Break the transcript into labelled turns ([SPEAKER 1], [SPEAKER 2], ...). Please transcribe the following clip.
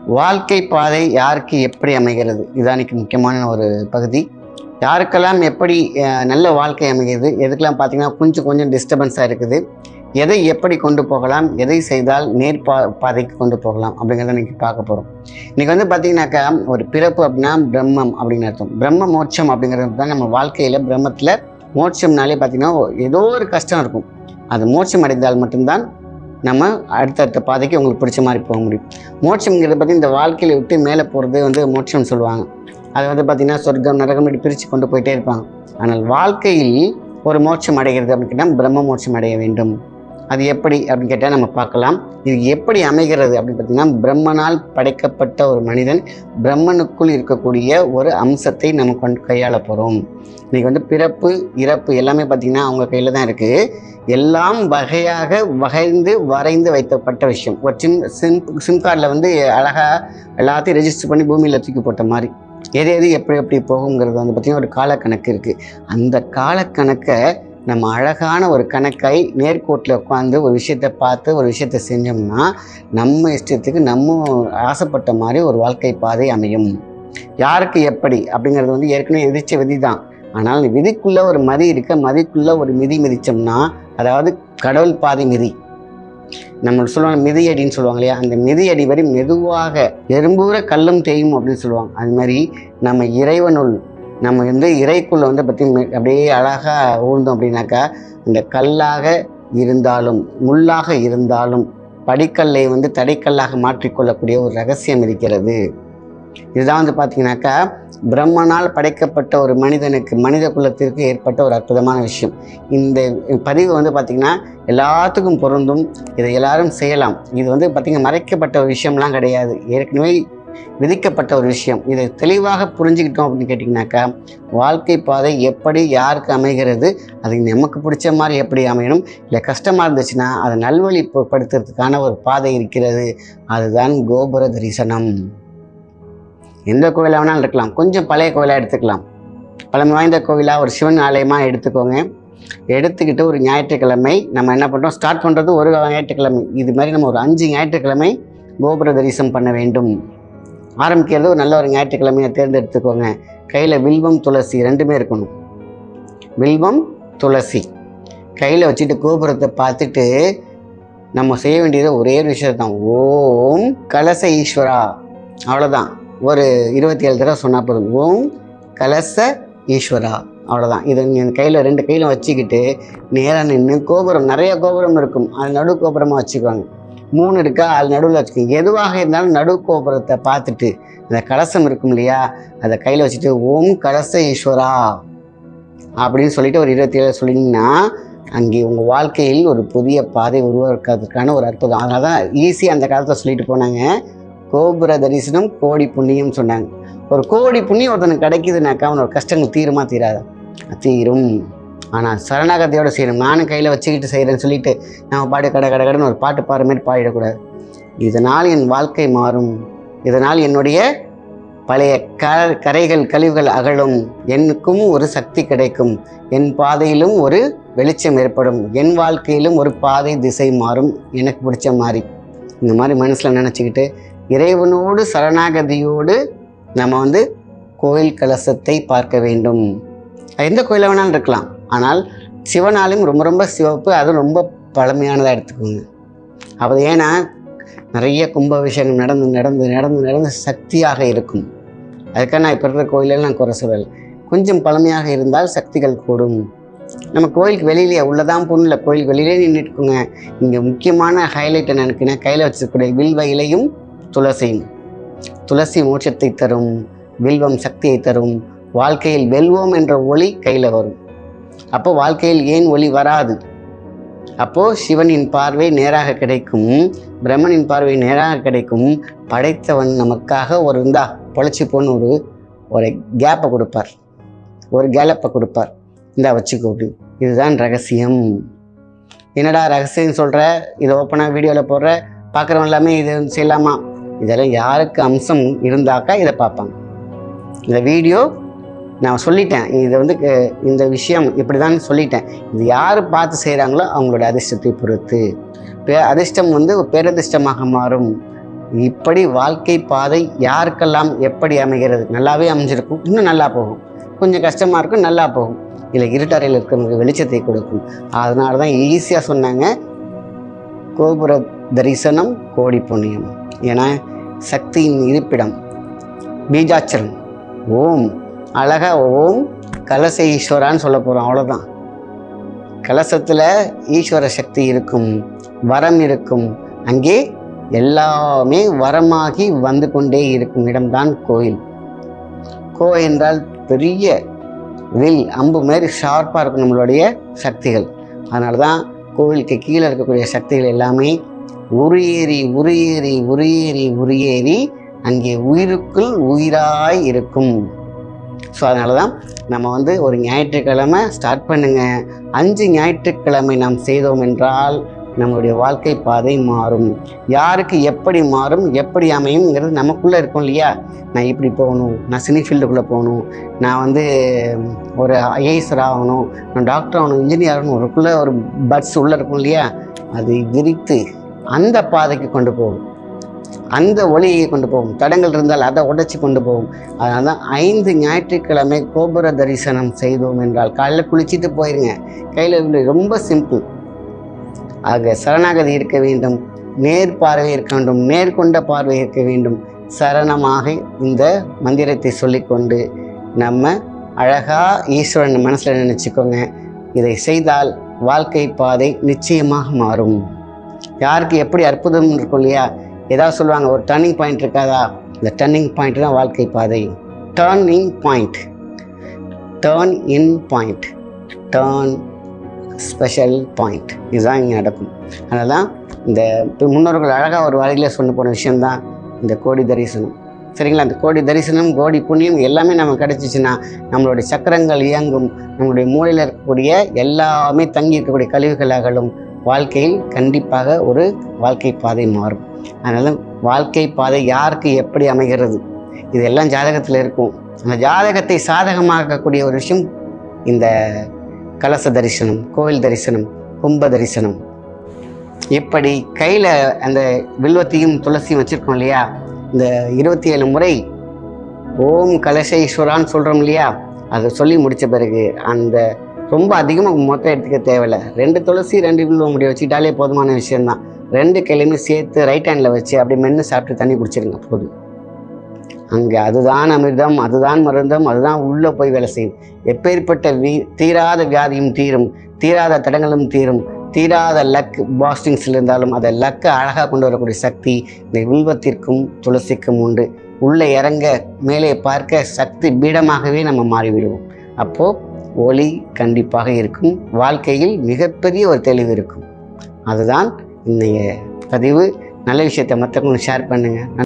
[SPEAKER 1] வாழ்க்கை பாதை யாருக்கு எப்படி அமைகிறது இதுதான் இன்னைக்கு முக்கியமான ஒரு பகுதி யாருக்கெல்லாம் எப்படி அஹ், நல்ல வாழ்க்கை அமைகிறது எதுக்கெல்லாம் பார்த்தீங்கன்னா கொஞ்சம் கொஞ்சம் டிஸ்டர்பன்ஸாக இருக்குது எதை எப்படி கொண்டு போகலாம் எதை செய்தால் நேர் பா பாதைக்கு கொண்டு போகலாம் அப்படிங்கிறத இன்னைக்கு பார்க்க போகிறோம் இன்னைக்கு வந்து பார்த்தீங்கன்னாக்கா ஒரு பிறப்பு அப்படின்னா பிரம்மம் அப்படின்னு அர்த்தம் பிரம்ம மோட்சம் அப்படிங்கிறது தான் நம்ம வாழ்க்கையில் பிரம்மத்தில் மோட்சம்னாலே பார்த்தீங்கன்னா ஏதோ ஒரு கஷ்டம் இருக்கும் அது மோட்சம் அடைந்தால் மட்டும்தான் நம்ம அடுத்தடுத்த பாதைக்கு உங்களுக்கு பிடிச்ச மாதிரி போக முடியும் மோட்சம்ங்கிறத பற்றி இந்த வாழ்க்கையில விட்டு மேலே போகிறது வந்து மோட்சம்னு சொல்லுவாங்க அது வந்து பார்த்திங்கன்னா சொர்க்கம் நரகம் இப்படி பிரித்து கொண்டு போயிட்டே இருப்பாங்க ஆனால் வாழ்க்கையில் ஒரு மோட்சம் அடைகிறது அப்படின்னு கேட்டால் பிரம்ம மோட்சம் அடைய வேண்டும் அது எப்படி அப்படின்னு கேட்டால் நம்ம பார்க்கலாம் இது எப்படி அமைகிறது அப்படின்னு பார்த்தீங்கன்னா பிரம்மனால் படைக்கப்பட்ட ஒரு மனிதன் பிரம்மனுக்குள் இருக்கக்கூடிய ஒரு அம்சத்தை நம்ம கொண்டு கையாள போகிறோம் இன்னைக்கு வந்து பிறப்பு இறப்பு எல்லாமே பார்த்திங்கன்னா அவங்க கையில் தான் இருக்குது எல்லாம் வகையாக வகைந்து வரைந்து வைக்கப்பட்ட விஷயம் ஒரு சிம் சிம் சிம் கார்டில் வந்து அழகாக எல்லாத்தையும் ரெஜிஸ்டர் பண்ணி பூமியில் தூக்கி போட்ட மாதிரி எது எது எப்படி எப்படி போகுங்கிறது வந்து பார்த்திங்கன்னா ஒரு காலக்கணக்கு இருக்குது அந்த காலக்கணக்கை நம்ம அழகான ஒரு கணக்கை நேர்கோட்டில் உட்காந்து ஒரு விஷயத்தை பார்த்து ஒரு விஷயத்தை செஞ்சோம்னா நம்ம இஷ்டத்துக்கு நம்ம ஆசைப்பட்ட மாதிரி ஒரு வாழ்க்கை பாதை அமையும் யாருக்கு எப்படி அப்படிங்கிறது வந்து ஏற்கனவே எதிர்ச்ச விதி தான் ஆனால் அந்த விதிக்குள்ளே ஒரு மதி இருக்க மதிக்குள்ளே ஒரு மிதி மிதிச்சோம்னா அதாவது கடவுள் பாதை மிதி நம்ம சொல்லுவாங்க மிதியடின்னு சொல்லுவாங்க இல்லையா அந்த மிதியடி வரை மெதுவாக எறும்பூர கல்லும் தேயும் அப்படின்னு சொல்லுவாங்க அது மாதிரி நம்ம இறைவனுள் நம்ம வந்து இறைக்குள்ள வந்து பற்றி அப்படியே அழகாக ஊழ்ந்தோம் அப்படின்னாக்கா இந்த கல்லாக இருந்தாலும் முள்ளாக இருந்தாலும் படிக்கல்லை வந்து தடைக்கல்லாக மாற்றிக்கொள்ளக்கூடிய ஒரு ரகசியம் இருக்கிறது இதுதான் வந்து பார்த்தீங்கன்னாக்கா பிரம்மனால் படைக்கப்பட்ட ஒரு மனிதனுக்கு மனித குலத்திற்கு ஏற்பட்ட ஒரு அற்புதமான விஷயம் இந்த பதிவு வந்து பார்த்திங்கன்னா எல்லாத்துக்கும் பொருந்தும் இதை எல்லாரும் செய்யலாம் இது வந்து பார்த்திங்கன்னா மறைக்கப்பட்ட ஒரு விஷயம்லாம் கிடையாது ஏற்கனவே விதிக்கப்பட்ட ஒரு விஷயம் இதை தெளிவாக புரிஞ்சுக்கிட்டோம் அப்படின்னு கேட்டிங்கனாக்கா வாழ்க்கை பாதை எப்படி யாருக்கு அமைகிறது அது நமக்கு பிடிச்ச மாதிரி எப்படி அமையணும் இல்லை கஷ்டமாக இருந்துச்சுன்னா அதை நல்வழிப்படுத்துறதுக்கான ஒரு பாதை இருக்கிறது அதுதான் கோபுர தரிசனம் எந்த கோயிலாக வேணாலும் இருக்கலாம் கொஞ்சம் பழைய கோயிலாக எடுத்துக்கலாம் பழமை வாய்ந்த கோவிலாக ஒரு சிவன் ஆலயமாக எடுத்துக்கோங்க எடுத்துக்கிட்டு ஒரு ஞாயிற்றுக்கிழமை நம்ம என்ன பண்ணுறோம் ஸ்டார்ட் பண்ணுறது ஒரு ஞாயிற்றுக்கிழமை இது மாதிரி நம்ம ஒரு அஞ்சு ஞாயிற்றுக்கிழமை கோபுர தரிசனம் பண்ண வேண்டும் ஆரம்பிக்கிறது ஒரு நல்ல ஒரு ஞாயிற்றுக்கிழமையை தேர்ந்தெடுத்துக்கோங்க கையில் வில்வம் துளசி ரெண்டுமே இருக்கணும் வில்வம் துளசி கையில் வச்சுட்டு கோபுரத்தை பார்த்துட்டு நம்ம செய்ய வேண்டியது ஒரே ஒரு விஷயம் தான் ஓம் கலச ஈஸ்வரா அவ்வளோதான் ஒரு இருபத்தி ஏழு தடவை சொன்னால் போதும் ஓம் கலச ஈஸ்வரா அவ்வளோதான் இதை நீங்கள் கையில் ரெண்டு கையில் வச்சுக்கிட்டு நேராக நின்று கோபுரம் நிறைய கோபுரம் இருக்கும் அது நடு கோபுரமாக வச்சுக்குவாங்க மூணு இருக்கா அது நடுவில் வச்சுக்கோங்க எதுவாக இருந்தாலும் நடு கோபுரத்தை பார்த்துட்டு அந்த கலசம் இருக்கும் இல்லையா அதை கையில் வச்சுட்டு ஓம் கலச ஈஸ்வரா அப்படின்னு சொல்லிட்டு ஒரு இருபத்தி ஏழு சொல்லிங்கன்னா அங்கே உங்கள் வாழ்க்கையில் ஒரு புதிய பாதை உருவாக்குறதுக்கான ஒரு அற்புதம் அதனால தான் ஈஸியாக அந்த காலத்தில் சொல்லிட்டு போனாங்க கோபுர தரிசனம் கோடி புண்ணியம் சொன்னாங்க ஒரு கோடி புண்ணியம் ஒருத்தனுக்கு கிடைக்குதுனாக்கா அவனோட கஷ்டங்கள் தீருமா தீராதா தீரும் ஆனால் சரணாகதியோடு செய்யணும் நானும் கையில் வச்சுக்கிட்டு செய்கிறேன்னு சொல்லிட்டு நம்ம பாட்டு கடை கடை கடைன்னு ஒரு பாட்டு பாடுற மாதிரி பாடிடக்கூடாது இதனால் என் வாழ்க்கை மாறும் இதனால் என்னுடைய பழைய க கரைகள் கழிவுகள் அகலும் எனக்கும் ஒரு சக்தி கிடைக்கும் என் பாதையிலும் ஒரு வெளிச்சம் ஏற்படும் என் வாழ்க்கையிலும் ஒரு பாதை திசை மாறும் எனக்கு பிடிச்ச மாதிரி இந்த மாதிரி மனசில் நினச்சிக்கிட்டு இறைவனோடு சரணாகதியோடு நம்ம வந்து கோயில் கலசத்தை பார்க்க வேண்டும் எந்த கோயிலில் வேணாலும் இருக்கலாம் ஆனால் சிவனாலும் ரொம்ப ரொம்ப சிவப்பு அதுவும் ரொம்ப பழமையானதாக எடுத்துக்கோங்க அது ஏன்னா நிறைய கும்பாபிஷேகம் நடந்து நடந்து நடந்து நடந்து சக்தியாக இருக்கும் அதுக்காக நான் இப்போ இருக்கிற கோயிலில் நான் குறை சொல்லலை கொஞ்சம் பழமையாக இருந்தால் சக்திகள் கூடும் நம்ம கோயிலுக்கு வெளியிலேயே உள்ளதான் பொண்ணுல கோயிலுக்கு வெளியிலே நின்றுட்டுக்கோங்க இங்கே முக்கியமான ஹைலைட் என்னன்னு கையில் வச்சிருக்கக்கூடிய வில்வ இலையும் துளசியும் துளசி மோட்சத்தை தரும் வில்வம் சக்தியை தரும் வாழ்க்கையில் வெல்வோம் என்ற ஒளி கையில் வரும் அப்போ வாழ்க்கையில் ஏன் ஒளி வராது அப்போது சிவனின் பார்வை நேராக கிடைக்கும் பிரம்மனின் பார்வை நேராக கிடைக்கும் படைத்தவன் நமக்காக ஒரு இந்தா பொழைச்சி போன்னு ஒரு ஒரு கேப்பை கொடுப்பார் ஒரு கேலப்பை கொடுப்பார் இந்தா வச்சுக்கோ அப்படின்னு இதுதான் ரகசியம் என்னடா ரகசியம் சொல்கிற இதை ஓப்பனாக வீடியோவில் போடுற பார்க்குறவன் எல்லாமே இது செய்யலாமா இதெல்லாம் யாருக்கு அம்சம் இருந்தாக்கா இதை பார்ப்பாங்க இந்த வீடியோ நான் சொல்லிட்டேன் இதை வந்து அஹ், இந்த விஷயம் இப்படி தான் சொல்லிட்டேன் இது யார் பார்த்து செய்கிறாங்களோ அவங்களோட அதிர்ஷ்டத்தை பொறுத்து பே அதிர்ஷ்டம் வந்து ஒரு பேரதிர்ஷ்டமாக மாறும் இப்படி வாழ்க்கை பாதை யாருக்கெல்லாம் எப்படி அமைகிறது நல்லாவே அமைஞ்சிருக்கும் இன்னும் நல்லா போகும் கொஞ்சம் கஷ்டமாக இருக்கும் நல்லா போகும் இல்லை இருட்டறையில் இருக்கிறவங்களுக்கு வெளிச்சத்தை கொடுக்கும் அதனால தான் ஈஸியாக சொன்னாங்க கோபுர தரிசனம் கோடி புண்ணியம் ஏன்னா சக்தியின் இருப்பிடம் பீஜாச்சரம் ஓம் அழகா ஓம் கலச ஈஸ்வரான்னு சொல்ல போகிறோம் அவ்வளோதான் கலசத்தில் ஈஸ்வர சக்தி இருக்கும் வரம் இருக்கும் அங்கே எல்லாமே வரமாகி வந்து கொண்டே இருக்கும் இடம்தான் கோயில் கோ என்றால் பெரிய வில் அம்பு மாதிரி ஷார்ப்பாக இருக்கும் நம்மளுடைய சக்திகள் அதனால தான் கோவிலுக்கு கீழே இருக்கக்கூடிய சக்திகள் எல்லாமே உரியேறி உரியேறி உரியேறி உரியேறி அங்கே உயிருக்குள் உயிராய் இருக்கும் ஸோ அதனால தான் நம்ம வந்து ஒரு ஞாயிற்றுக்கிழமை ஸ்டார்ட் பண்ணுங்க அஞ்சு ஞாயிற்றுக்கிழமை நாம் செய்தோம் என்றால் நம்மளுடைய வாழ்க்கை பாதை மாறும் யாருக்கு எப்படி மாறும் எப்படி அமையும்ங்கிறது நமக்குள்ளே இருக்கும் இல்லையா நான் இப்படி போகணும் நான் சினி ஃபீல்டுக்குள்ளே போகணும் நான் வந்து ஒரு ஐஏஎஸ்ஆர் ஆகணும் நான் டாக்டர் ஆகணும் இன்ஜினியர் ஆகணும் ஒருக்குள்ளே ஒரு பட்ஸ் உள்ளே இருக்கும் இல்லையா அது விரித்து அந்த பாதைக்கு கொண்டு போகும் அந்த ஒளியை கொண்டு போகும் தடங்கள் இருந்தால் அதை உடைச்சி கொண்டு போகும் அதனால தான் ஐந்து ஞாயிற்றுக்கிழமை கோபுர தரிசனம் செய்தோம் என்றால் காலையில் குளிச்சுட்டு போயிருங்க கையில் ரொம்ப சிம்பிள் ஆக சரணாகதி இருக்க வேண்டும் நேர் பார்வை இருக்க வேண்டும் நேர்கொண்ட பார்வை இருக்க வேண்டும் சரணமாக இந்த மந்திரத்தை சொல்லிக்கொண்டு நம்ம அழகா ஈஸ்வரன் மனசில் நினச்சிக்கோங்க இதை செய்தால் வாழ்க்கை பாதை நிச்சயமாக மாறும் யாருக்கு எப்படி அற்புதம் இருக்கும் இல்லையா ஏதாவது சொல்லுவாங்க ஒரு டர்னிங் பாயிண்ட் இருக்காதா இந்த டர்னிங் பாயிண்ட் தான் வாழ்க்கை பாதை turning point turn in point turn special point இதுதான் இங்கே நடக்கும் அதனால தான் இந்த இப்ப முன்னோர்கள் அழகாக ஒரு வழியில் சொன்ன போன விஷயம்தான் இந்த கோடி தரிசனம் சரிங்களா அந்த கோடி தரிசனம் கோடி புண்ணியம் எல்லாமே நமக்கு கிடைச்சிச்சுன்னா நம்மளுடைய சக்கரங்கள் இயங்கும் நம்மளுடைய மூளையில் இருக்கக்கூடிய எல்லாமே தங்கி இருக்கக்கூடிய கழிவுகள் அகலும் வாழ்க்கையில் கண்டிப்பாக ஒரு வாழ்க்கை பாதை மாறும் அதனால வாழ்க்கை பாதை யாருக்கு எப்படி அமைகிறது இதெல்லாம் ஜாதகத்தில் இருக்கும் அந்த ஜாதகத்தை சாதகமாக்கக்கூடிய ஒரு விஷயம் இந்த கலச தரிசனம் கோவில் தரிசனம் கும்ப தரிசனம் இப்படி கையில் அந்த வில்வத்தையும் துளசியும் வச்சுருக்கோம் இல்லையா இந்த இருபத்தி ஏழு முறை ஓம் கலசேஸ்வரான்னு சொல்கிறோம் இல்லையா அதை சொல்லி முடித்த பிறகு அந்த ரொம்ப அதிகமாக மொத்தம் எடுத்துக்க தேவையில்ல ரெண்டு துளசி ரெண்டு வில்வ முடிய வச்சுக்கிட்டாலே போதுமான விஷயம்தான் ரெண்டு கையிலையுமே சேர்த்து ரைட் ஹேண்டில் வச்சு அப்படி மென்று சாப்பிட்டு தண்ணி குடிச்சிருங்க போதும் அங்கே அதுதான் அமிர்தம் அதுதான் மருந்தம் அதுதான் உள்ளே போய் வேலை செய்யும் எப்பேற்பட்ட வீ தீராத வியாதியும் தீரும் தீராத தடங்களும் தீரும் தீராத லக் பாஸ்டிங்ஸில் இருந்தாலும் அதை லக்கை அழகாக கொண்டு வரக்கூடிய சக்தி இந்த வில்வத்திற்கும் துளசிக்கும் உண்டு உள்ளே இறங்க மேலே பார்க்க சக்தி பீடமாகவே நம்ம மாறிவிடுவோம் அப்போது ஒளி கண்டிப்பாக இருக்கும் வாழ்க்கையில் மிகப்பெரிய ஒரு தெளிவு இருக்கும் அதுதான் இன்றைய பதிவு நல்ல விஷயத்தை மற்றவங்களுக்கு ஷேர் பண்ணுங்கள்